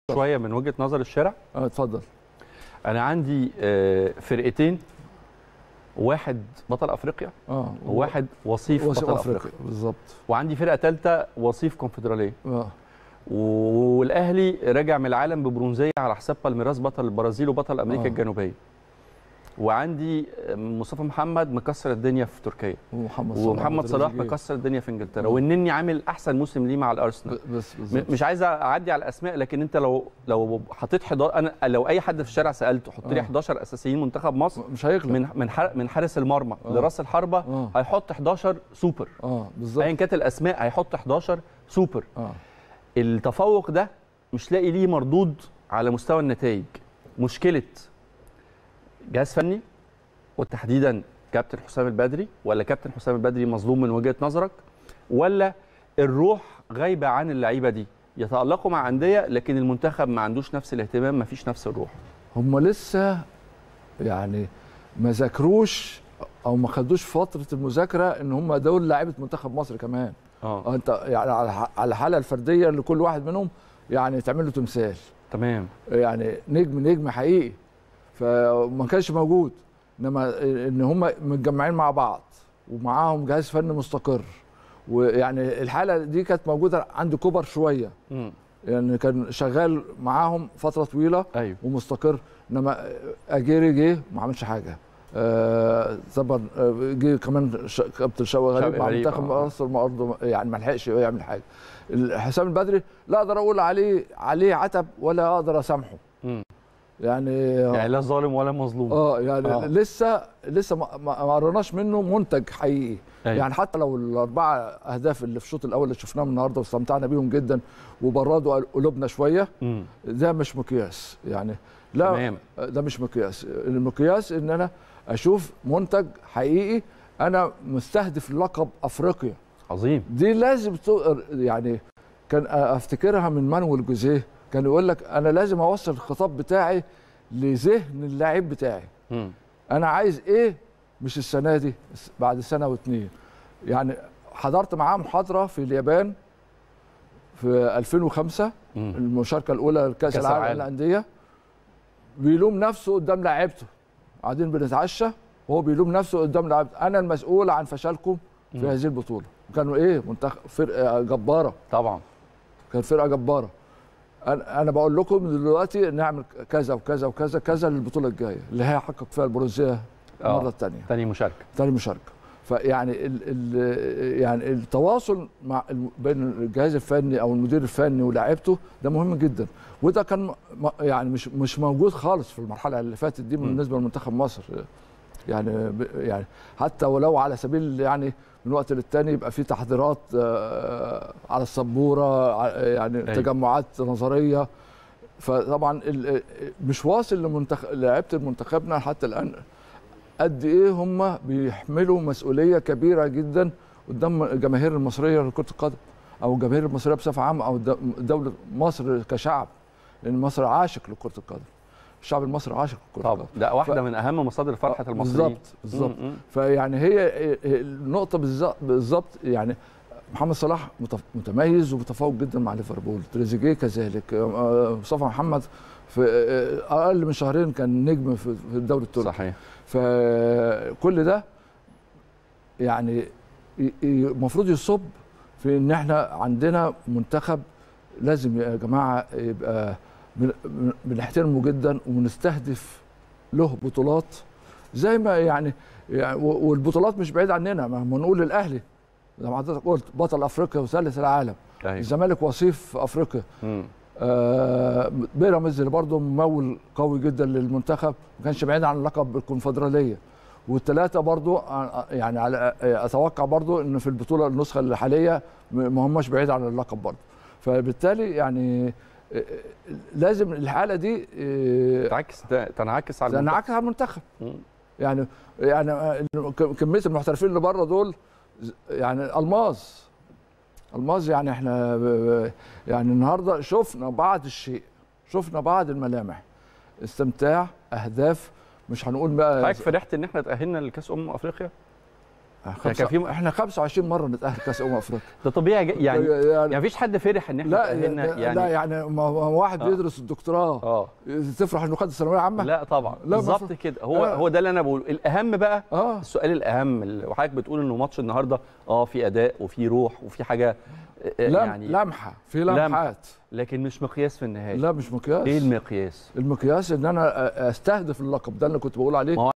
شويه من وجهه نظر الشارع اه اتفضل انا عندي آه، فرقتين واحد بطل افريقيا اه وواحد وصيف وصيف بطل افريقيا افريقيا بالظبط وعندي فرقه ثالثه وصيف كونفدراليه اه والاهلي راجع من العالم ببرونزيه على حساب بالميراس بطل البرازيل وبطل امريكا آه. الجنوبيه وعندي مصطفى محمد مكسر الدنيا في تركيا ومحمد صلاح ومحمد صلاح وتريزيجيه. مكسر الدنيا في انجلترا آه. والنني عامل احسن موسم ليه مع الارسنال ب- بس م- بالظبط مش عايز اعدي على الاسماء لكن انت لو لو حطيت 11 انا لو اي حد في الشارع سالته حط لي آه. 11 اساسيين منتخب مصر مش هيغلب من من حر- من حارس المرمى آه. لراس الحربه اه هيحط 11 سوبر اه بالظبط ايا كانت الاسماء هيحط 11 سوبر اه التفوق ده مش لاقي ليه مردود على مستوى النتائج مشكله جهاز فني وتحديدا كابتن حسام البدري ولا كابتن حسام البدري مظلوم من وجهه نظرك ولا الروح غايبه عن اللعيبه دي يتالقوا مع انديه لكن المنتخب ما عندوش نفس الاهتمام ما فيش نفس الروح هم لسه يعني ما ذاكروش او ما خدوش فتره المذاكره ان هم دول لعيبه منتخب مصر كمان اه آه، انت يعني على ح- على الحاله الفرديه لكل واحد منهم يعني تعمل له تمثال تمام يعني نجم نجم حقيقي فما كانش موجود انما ان هم متجمعين مع بعض ومعاهم جهاز فني مستقر ويعني الحاله دي كانت موجوده عند كوبر شويه امم يعني كان شغال معاهم فتره طويله ايوه ومستقر انما اجيري جه ما عملش حاجه آه، طبعا آه، جه كمان ش- كابتن شوقي غريب شوقي مع غريب، منتخب آه. مصر برضه يعني ما لحقش يعمل حاجه ال- حسام البدري لا اقدر اقول عليه عليه عتب ولا اقدر اسامحه مم. يعني يعني لا ظالم ولا مظلوم اه يعني آه. آه. لسه لسه ما ما ما قرناش منه منتج حقيقي أيوة. يعني حتى لو الاربعه اهداف اللي في الشوط الاول اللي شفناهم النهارده واستمتعنا بيهم جدا وبردوا قلوبنا شويه مم. ده مش مقياس يعني لا تمام ده مش مقياس المقياس ان انا اشوف منتج حقيقي انا مستهدف لقب افريقيا عظيم دي لازم تو- يعني كان افتكرها من مانويل جوزيه كان يقول لك انا لازم اوصل الخطاب بتاعي لذهن اللاعب بتاعي مم. انا عايز ايه مش السنه دي بعد سنه واتنين يعني حضرت معاه محاضره في اليابان في 2005 مم. المشاركه الاولى لكاس كأس العالم العالم. للانديه بيلوم نفسه قدام لعيبته قاعدين بنتعشى وهو بيلوم نفسه قدام لعيبته انا المسؤول عن فشلكم في مم. هذه البطوله كانوا ايه منتخب فرقه جباره طبعا كانت فرقه جباره انا انا بقول لكم دلوقتي نعمل كذا وكذا وكذا كذا للبطوله الجايه اللي هيحقق فيها البرونزيه آه. المره الثانيه تاني مشاركه تاني مشاركه فيعني ال ال يعني التواصل مع الم- بين الجهاز الفني او المدير الفني ولاعيبته ده مهم جدا وده كان م- م- يعني مش مش موجود خالص في المرحله اللي فاتت دي م. بالنسبه لمنتخب مصر يعني ب- يعني حتى ولو على سبيل يعني من وقت للتاني يبقى في تحضيرات آه، على السبوره ع- يعني أيوة. تجمعات نظريه فطبعا ال- مش واصل لمنتخب لعيبه منتخبنا حتى الان قد ايه هم بيحملوا مسؤوليه كبيره جدا قدام الجماهير المصريه لكره القدم او الجماهير المصريه بصفه عامه او د- دوله مصر كشعب لان مصر عاشق لكره القدم الشعب المصري عاشق لكره طبعا القدم ده واحده ف- من اهم مصادر فرحه المصريين بالظبط بالظبط مم. فيعني هي النقطه بالظبط بالظبط يعني محمد صلاح متف- متميز ومتفوق جدا مع ليفربول تريزيجيه كذلك آه، مصطفى محمد في آه، اقل من شهرين كان نجم في في الدوري التركي صحيح فكل ده يعني ي- ي- المفروض يصب في ان احنا عندنا منتخب لازم يا جماعه يبقى بن- بن- بنحترمه جدا وبنستهدف له بطولات زي ما يعني, يعني و- والبطولات مش بعيد عننا ما ما نقول الاهلي زي ما حضرتك قلت بطل افريقيا وثالث العالم ايوه الزمالك وصيف افريقيا مم. آه، بيراميدز اللي برضه ممول قوي جدا للمنتخب ما كانش بعيد عن لقب الكونفدراليه والثلاثه برضه آه، يعني على آه، اتوقع برضه ان في البطوله النسخه الحاليه م- ما هماش بعيد عن اللقب برضه فبالتالي يعني آه، لازم الحاله دي آه، تعكس تنعكس على المنتخب. تنعكس على المنتخب مم. يعني يعني آه، ك- كميه المحترفين اللي بره دول ز- يعني الماس الماس يعني احنا ب- ب- يعني النهارده شفنا بعض الشيء شفنا بعض الملامح استمتاع اهداف مش هنقول بقى حضرتك فرحت ان احنا تاهلنا لكاس امم افريقيا خمسة كان في- احنا 25 مره نتاهل كاس امم افريقيا ده طبيعي ج- يعني يعني يعني مفيش حد فرح ان احنا لا تأهلنا يعني يعني لا يعني ما هو واحد آه. بيدرس الدكتوراه اه تفرح انه خد الثانويه عامه لا طبعا لا، بالظبط مفروض. كده هو لا. هو ده اللي انا بقوله الاهم بقى اه السؤال الاهم اللي- وحضرتك بتقول انه ماتش النهارده اه في اداء وفي روح وفي حاجه آه، لم يعني لمحه في لمحات لكن مش مقياس في النهايه لا مش مقياس ايه المقياس المقياس ان انا استهدف اللقب ده اللي كنت بقول عليه ما هو